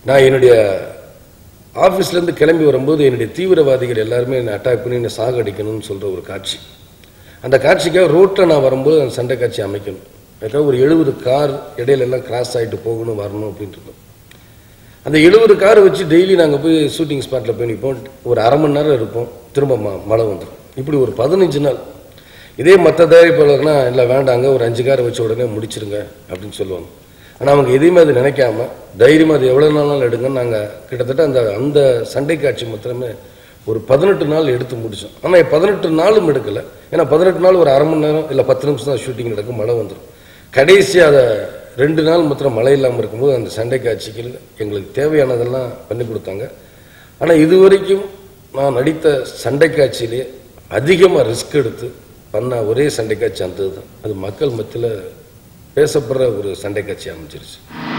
நான் என்னுடைய ஆஃபீஸ்லேருந்து கிளம்பி வரும்போது என்னுடைய தீவிரவாதிகள் எல்லாருமே என்னை அட்டாக் பண்ணி என்னை சாகடிக்கணும்னு சொல்கிற ஒரு காட்சி அந்த காட்சிக்காக ரோட்டில் நான் வரும்போது அந்த சண்டை காட்சி அமைக்கணும் அதுக்காக ஒரு எழுபது கார் இடையில எல்லாம் கிராஸ் ஆகிட்டு போகணும் வரணும் அப்படின்ட்டு இருந்தோம் அந்த எழுபது கார் வச்சு டெய்லி நாங்கள் போய் ஷூட்டிங் ஸ்பாட்டில் போய் நிற்போம் ஒரு அரை மணி நேரம் இருப்போம் திரும்ப ம மழை வந்துடும் இப்படி ஒரு பதினஞ்சு நாள் இதே மற்ற தயாரிப்பாளர்னா இல்லை வேண்டாங்க ஒரு அஞ்சு காரை வச்ச உடனே முடிச்சிருங்க அப்படின்னு சொல்லுவாங்க ஆனால் அவங்க எதையுமே அது நினைக்காம தைரியமாக அது எவ்வளோ நாளும் எடுங்கன்னு நாங்கள் கிட்டத்தட்ட அந்த அந்த சண்டை காட்சி மாத்திரமே ஒரு பதினெட்டு நாள் எடுத்து முடித்தோம் ஆனால் பதினெட்டு நாளும் எடுக்கலை ஏன்னா பதினெட்டு நாள் ஒரு அரை மணி நேரம் இல்லை பத்து நிமிஷம் தான் ஷூட்டிங் நடக்கும் மழை வந்துடும் கடைசி அதை ரெண்டு நாள் மாத்திரம் மழை இல்லாமல் இருக்கும்போது அந்த சண்டை காட்சிகள் எங்களுக்கு தேவையானதெல்லாம் பண்ணி கொடுத்தாங்க ஆனால் இது வரைக்கும் நான் நடித்த சண்டை காட்சியிலே அதிகமாக ரிஸ்க் எடுத்து பண்ண ஒரே சண்டை காட்சி அந்த தான் அது மக்கள் மத்தியில் பேசப்படுற ஒரு சண்டை காட்சி அமைஞ்சிருச்சு